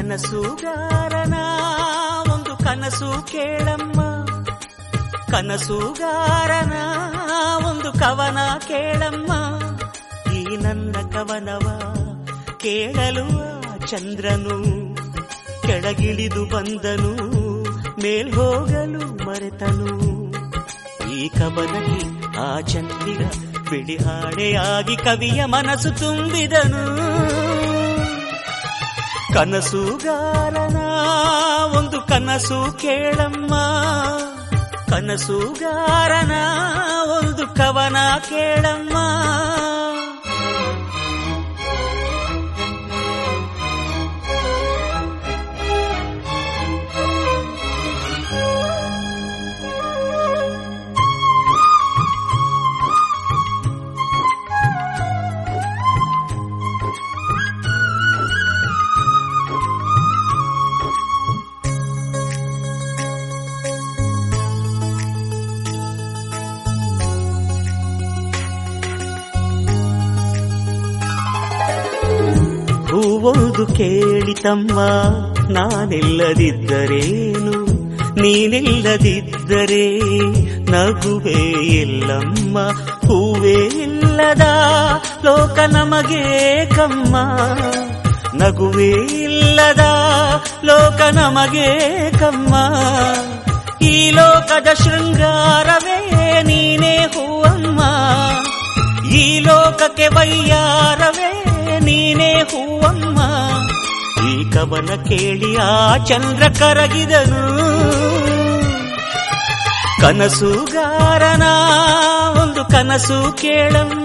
ಕನಸುಗಾರನ ಒಂದು ಕನಸು ಕೇಳಮ್ಮ ಕನಸುಗಾರನ ಒಂದು ಕವನ ಕೇಳಮ್ಮ ಈ ನನ್ನ ಕವನವ ಕೇಳಲು ಆ ಚಂದ್ರನು ಕೆಳಗಿಳಿದು ಬಂದನು ಮೇಲ್ ಹೋಗಲು ಮರೆತನು ಈ ಕವನಕ್ಕೆ ಆ ಚಂದಿರ ಬಿಳಿ ಹಾಡೆಯಾಗಿ ಕವಿಯ ಮನಸ್ಸು ತುಂಬಿದನು ಕನಸುಗಾರನ ಒಂದು ಕನಸು ಕೇಳಮ್ಮ ಕನಸುಗಾರನ ಒಂದು ಕವನ ಕೇಳಮ್ಮ ಹೂವೊಂದು ಕೇಳಿತಮ್ಮ ನಾನಿಲ್ಲದಿದ್ದರೇನು ನೀನಿಲ್ಲದಿದ್ದರೆ ನಗುವೆ ಇಲ್ಲಮ್ಮ ಹೂವೇ ಇಲ್ಲದ ಲೋಕ ನಮಗೆ ಕಮ್ಮ ನಗುವೇ ಇಲ್ಲದ ಲೋಕ ನಮಗೆ ಕಮ್ಮ ಈ ಲೋಕದ ಶೃಂಗಾರವೇ ನೀನೇ ಹೂವಮ್ಮ ಈ ಲೋಕಕ್ಕೆ ವೈಯಾರವೇ ನೀನೇ ಹೂವಮ್ಮ ಈ ಕವನ ಕೇಳಿ ಆ ಚಂದ್ರ ಕರಗಿದನು ಕನಸುಗಾರನ ಒಂದು ಕನಸು ಕೇಳಮ್ಮ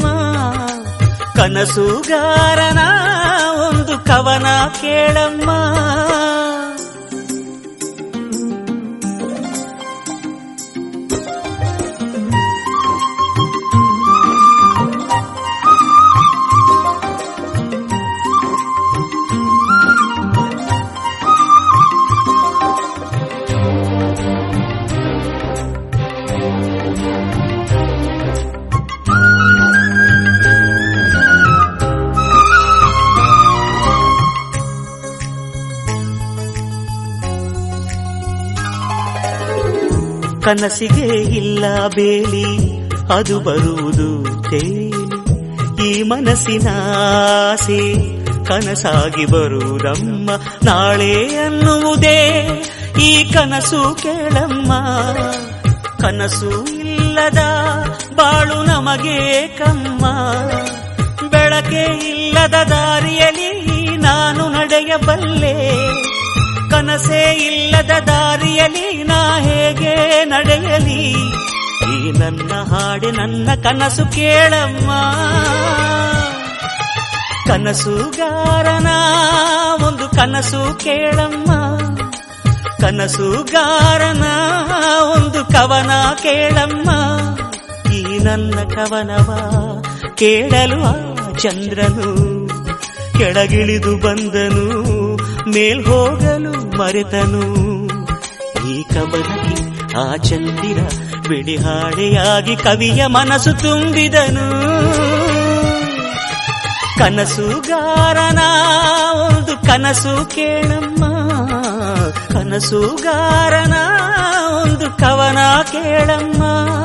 ಕನಸುಗಾರನ ಒಂದು ಕವನ ಕೇಳಮ್ಮ ಕನಸಿಗೆ ಇಲ್ಲ ಬೇಲಿ ಅದು ಬರುವುದು ತೇಲಿ ಈ ಮನಸ್ಸಿನ ಆಸೆ ಕನಸಾಗಿ ಬರುವುದಮ್ಮ ನಾಳೆ ಅನ್ನುವುದೇ ಈ ಕನಸು ಕೇಳಮ್ಮ ಕನಸು ಇಲ್ಲದ ಬಾಳು ನಮಗೆ ಕಮ್ಮ ಬೆಳಕೆ ಇಲ್ಲದ ದಾರಿಯಲ್ಲಿ ನಾನು ನಡೆಯಬಲ್ಲೆ ಕನಸೇ ಇಲ್ಲದ ದಾರಿಯಲ್ಲಿ ನಾ ಹೇಗೆ ನಡೆಯಲಿ ಈ ನನ್ನ ಹಾಡೆ ನನ್ನ ಕನಸು ಕೇಳಮ್ಮ ಕನಸುಗಾರನ ಒಂದು ಕನಸು ಕೇಳಮ್ಮ ಕನಸುಗಾರನ ಒಂದು ಕವನ ಕೇಳಮ್ಮ ಈ ನನ್ನ ಕವನವ ಕೇಳಲು ಆ ಚಂದ್ರನು ಕೆಳಗಿಳಿದು ಬಂದನು ಮೇಲ್ ಹೋಗಲು ಮರೆತನು ಈ ಕವನಕ್ಕೆ ಆ ಚಂದಿರ ಬಿಳಿ ಹಾಡೆಯಾಗಿ ಕವಿಯ ಮನಸ್ಸು ತುಂಬಿದನು ಕನಸುಗಾರನ ಒಂದು ಕನಸು ಕೇಳಮ್ಮ ಕನಸುಗಾರನ ಒಂದು ಕವನ ಕೇಳಮ್ಮ